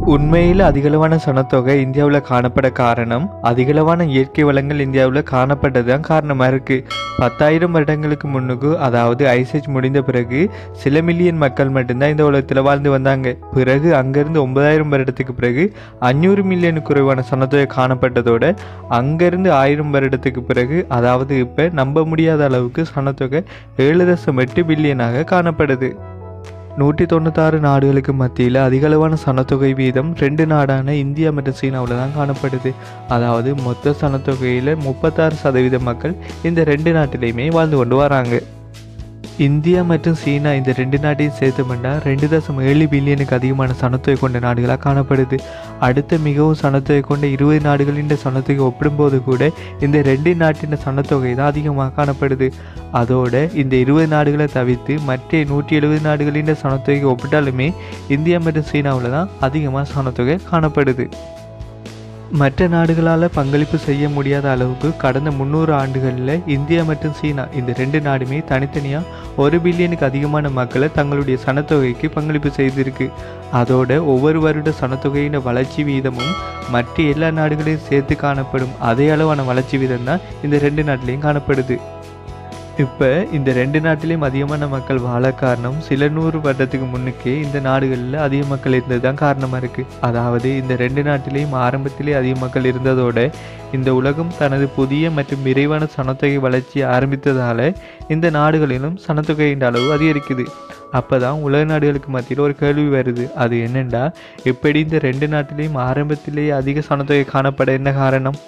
உண்மையில் அதிகளவான சனத்தொகை இந்தியாவில் காணப்பட காரணம் அதிகளவான இயற்கை வளங்கள் இந்தியாவில் காணப்பட்டது தான் காரணமாக இருக்குது பத்தாயிரம் வருடங்களுக்கு முன்னுக்கு அதாவது ஐசேஜ் முடிந்த பிறகு சில மில்லியன் மக்கள் மட்டும்தான் இந்த உலகத்தில் வாழ்ந்து வந்தாங்க பிறகு அங்கேருந்து ஒன்பதாயிரம் வருடத்துக்கு பிறகு அஞ்சூறு மில்லியன் குறைவான சனத்தொகை காணப்பட்டதோட அங்கேருந்து ஆயிரம் வருடத்துக்கு பிறகு அதாவது இப்போ நம்ப முடியாத அளவுக்கு சனத்தொகை ஏழு தசம் எட்டு பில்லியனாக காணப்படுது நூற்றி தொண்ணூத்தாறு நாடுகளுக்கு மத்தியில் அதிகளவான சனத்தொகை வீதம் ரெண்டு நாடான இந்தியா மற்றும் சீனாவில் தான் காணப்படுது அதாவது மொத்த சனத்தொகையில் முப்பத்தாறு சதவீத மக்கள் இந்த ரெண்டு நாட்டிலையுமே வாழ்ந்து கொண்டு வராங்க இந்தியா மற்றும் சீனா இந்த ரெண்டு நாட்டையும் சேர்த்தோம்னா ரெண்டு தசம் ஏழு பில்லியனுக்கு அதிகமான சனத்தொகை கொண்ட நாடுகளாக காணப்படுது அடுத்த மிகவும் சனத்தொகை கொண்ட இருபது நாடுகளின் சனத்தொகை ஒப்பிடும்போது கூட இந்த ரெண்டு நாட்டின் சனத்தொகை தான் அதிகமாக காணப்படுது அதோட இந்த இருபது நாடுகளை தவிர்த்து மற்ற நூற்றி எழுபது நாடுகளின் சனத்தொகை ஒப்பிட்டாலுமே இந்தியா மற்றும் சீனாவில் தான் அதிகமாக சனத்தொகை காணப்படுது மற்ற நாடுகளால் பங்களிப்பு செய்ய முடியாத அளவுக்கு கடந்த முந்நூறு ஆண்டுகளில் இந்தியா மற்றும் சீனா இந்த ரெண்டு நாடுமே தனித்தனியாக ஒரு பில்லியனுக்கு அதிகமான மக்களை தங்களுடைய சனத்தொகைக்கு பங்களிப்பு செய்திருக்கு அதோட ஒவ்வொரு வருட சனத்தொகையின் வளர்ச்சி வீதமும் மற்ற எல்லா நாடுகளையும் சேர்த்து காணப்படும் அதே அளவான வளர்ச்சி வீதம் தான் இந்த ரெண்டு நாட்டிலையும் காணப்படுது இப்போ இந்த ரெண்டு நாட்டிலையும் அதிகமான மக்கள் வாழ காரணம் சில நூறு வருடத்துக்கு முன்னுக்கே இந்த நாடுகளில் அதிக மக்கள் இருந்தது தான் காரணமாக இருக்குது அதாவது இந்த ரெண்டு நாட்டிலையும் ஆரம்பத்திலே அதிக மக்கள் இருந்ததோட இந்த உலகம் தனது புதிய மற்றும் விரைவான சனத்தொகை வளர்ச்சியை ஆரம்பித்ததால் இந்த நாடுகளிலும் சனத்தொகையின் அளவு அதிகரிக்குது அப்போ தான் உலக நாடுகளுக்கு மத்தியில் ஒரு கேள்வி வருது அது என்னென்னா எப்படி இந்த ரெண்டு நாட்டிலையும் ஆரம்பத்திலேயே அதிக சனத்தொகை காணப்பட என்ன காரணம்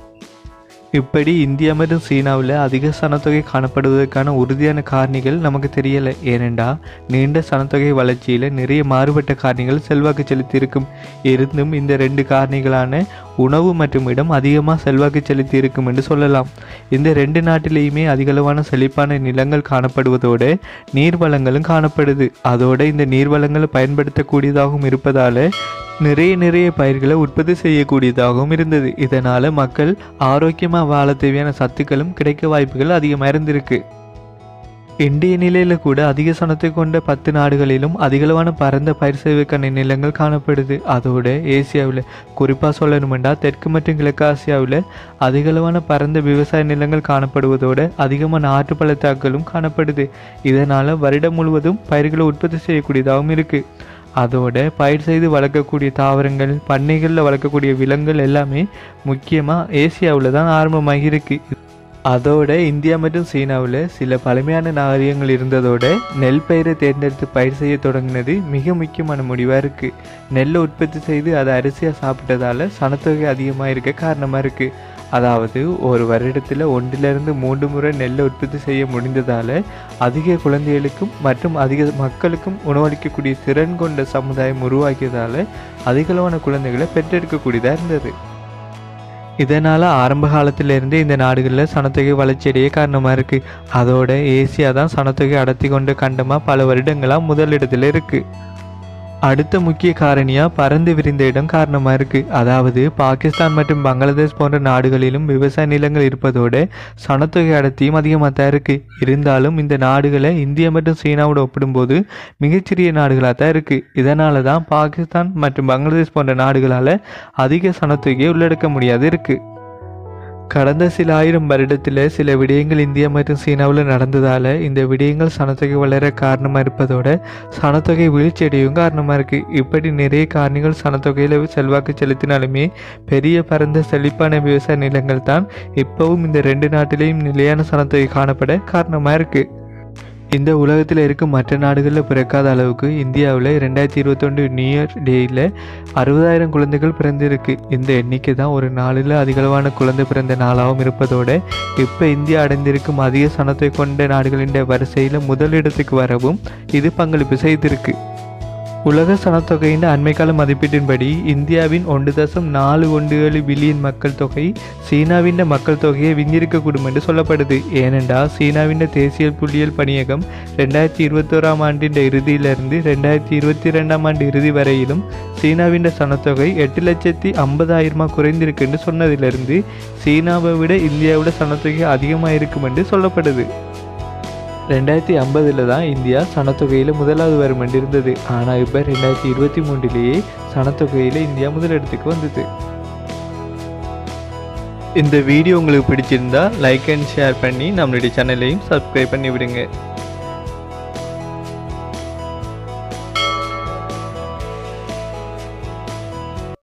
இப்படி இந்தியா மற்றும் சீனாவில் அதிக சனத்தொகை காணப்படுவதற்கான உறுதியான காரணிகள் நமக்கு தெரியலை ஏனெண்டா நீண்ட சனத்தொகை வளர்ச்சியில் நிறைய மாறுபட்ட காரணிகள் செல்வாக்கு செலுத்தியிருக்கும் இருந்தும் இந்த ரெண்டு காரணிகளான உணவு மற்றும் இடம் அதிகமாக செல்வாக்கு செலுத்தி இருக்கும் என்று சொல்லலாம் இந்த ரெண்டு நாட்டிலேயுமே அதிகளவான செழிப்பான நிலங்கள் காணப்படுவதோடு நீர்வளங்களும் காணப்படுது அதோட இந்த நீர்வளங்களை பயன்படுத்தக்கூடியதாகவும் இருப்பதால் நிறைய நிறைய பயிர்களை உற்பத்தி செய்யக்கூடியதாகவும் இருந்தது இதனால் மக்கள் ஆரோக்கியமாக வாழ தேவையான சத்துக்களும் கிடைக்க வாய்ப்புகள் அதிகமாக இருந்திருக்கு இந்திய நிலையில் கூட அதிக சனத்தை கொண்ட பத்து நாடுகளிலும் அதிகளவான பரந்த பயிர் செய்வதற்கான நிலங்கள் காணப்படுது அதோட ஏசியாவில் குறிப்பாக சொல்லணுமெண்டா தெற்கு மற்றும் கிழக்கு ஆசியாவில் அதிகளவான பரந்த விவசாய நிலங்கள் காணப்படுவதோட அதிகமான ஆற்று பள்ளத்தாக்களும் காணப்படுது இதனால் வருடம் முழுவதும் பயிர்களை உற்பத்தி செய்யக்கூடியதாகவும் இருக்குது அதோட பயிர் செய்து வளர்க்கக்கூடிய தாவரங்கள் பண்ணைகளில் வளர்க்கக்கூடிய விலங்குகள் எல்லாமே முக்கியமாக ஏசியாவில் தான் ஆரம்பமாகி இருக்கு அதோட இந்தியா மற்றும் சீனாவில் சில பழமையான நாகரிகங்கள் இருந்ததோட நெல் பயிரை தேர்ந்தெடுத்து பயிர் செய்ய தொடங்கினது மிக முக்கியமான முடிவாக இருக்குது நெல்லை உற்பத்தி செய்து அதை அரிசியாக சாப்பிட்டதால சனத்தொகை அதிகமாக இருக்க காரணமாக இருக்குது அதாவது ஒரு வருடத்தில் ஒன்றிலிருந்து மூன்று முறை நெல்லை உற்பத்தி செய்ய முடிந்ததால் அதிக குழந்தைகளுக்கும் மற்றும் அதிக மக்களுக்கும் உணவளிக்கக்கூடிய திறன் கொண்ட சமுதாயம் உருவாக்கியதால் அதிகளவான குழந்தைகளை பெற்றெடுக்கக்கூடியதாக இருந்தது இதனால் ஆரம்ப காலத்திலிருந்தே இந்த நாடுகளில் சனத்தொகை வளர்ச்சியடைய காரணமாக இருக்குது அதோட ஏசியா தான் சனத்தொகை அடர்த்தி கொண்ட கண்டமாக பல வருடங்களாக முதலிடத்தில் இருக்குது அடுத்த முக்கிய காரணியாக பறந்து விரிந்த இடம் காரணமாக இருக்குது அதாவது பாகிஸ்தான் மற்றும் பங்களாதேஷ் போன்ற நாடுகளிலும் விவசாய நிலங்கள் இருப்பதோடு சனத்தொகை அடர்த்தியும் அதிகமாக தான் இருக்குது இருந்தாலும் இந்த நாடுகளை இந்தியா மற்றும் சீனாவோட ஒப்பிடும்போது மிகச்சிறிய நாடுகளாக தான் இருக்குது இதனால தான் பாகிஸ்தான் மற்றும் பங்களாதேஷ் போன்ற நாடுகளால் அதிக சனத்தொகையை உள்ளடக்க முடியாது இருக்குது கடந்த சில ஆயிரம் வருடத்தில் சில விடயங்கள் இந்தியா மற்றும் சீனாவில் நடந்ததால் இந்த விடயங்கள் சனத்தொகை வளர காரணமாக இருப்பதோட சனத்தொகை வீழ்ச்சியடையும் காரணமாக இருக்குது இப்படி நிறைய காரணிகள் சனத்தொகையில் செல்வாக்கு செலுத்தினாலுமே பெரிய பரந்த செழிப்பான விவசாய நிலங்கள் தான் இப்போவும் இந்த ரெண்டு நாட்டிலையும் நிலையான சனத்தொகை காணப்பட காரணமாக இருக்குது இந்த உலகத்தில் இருக்கும் மற்ற நாடுகளில் பிறக்காத அளவுக்கு இந்தியாவில் ரெண்டாயிரத்தி இருபத்தொன்று நியூ இயர் டேயில் அறுபதாயிரம் குழந்தைகள் பிறந்திருக்கு இந்த எண்ணிக்கை தான் ஒரு நாளில் அதிகளவான குழந்தை பிறந்த நாளாகவும் இருப்பதோடு இப்போ இந்தியா அடைந்திருக்கும் அதிக சனத்தை கொண்ட நாடுகளின் வரிசையில் முதலிடத்துக்கு வரவும் இது பங்களிப்பு செய்திருக்கு உலக சனத்தொகையின் அண்மைக்கால மதிப்பீட்டின்படி இந்தியாவின் ஒன்று தசம் நாலு ஒன்று ஏழு பில்லியன் மக்கள் தொகை சீனாவின் மக்கள் தொகையை விஞ்சிருக்கக்கூடும் என்று சொல்லப்படுது ஏனென்றால் சீனாவின் தேசிய புள்ளியியல் பணியகம் ரெண்டாயிரத்தி இருபத்தோராம் ஆண்டின் இறுதியிலிருந்து ரெண்டாயிரத்தி இருபத்தி ரெண்டாம் ஆண்டு இறுதி வரையிலும் சீனாவின் சனத்தொகை எட்டு லட்சத்தி ஐம்பதாயிரமாக குறைந்திருக்கு என்று சொன்னதிலிருந்து சீனாவை விட இந்தியாவோட சனத்தொகை அதிகமாக இருக்கும் என்று சொல்லப்படுது ரெண்டாயிரத்தி ஐம்பதில் தான் இந்தியா சனத்தொகையில் முதலாவது வரும் இருந்தது ஆனால் இப்போ ரெண்டாயிரத்தி இருபத்தி மூன்றிலேயே சனத்தொகையில் இந்தியா முதலிடத்துக்கு வந்தது இந்த வீடியோ உங்களுக்கு பிடிச்சிருந்தா லைக் அண்ட் ஷேர் பண்ணி நம்மளுடைய சேனலையும் சப்ஸ்கிரைப் பண்ணி விடுங்க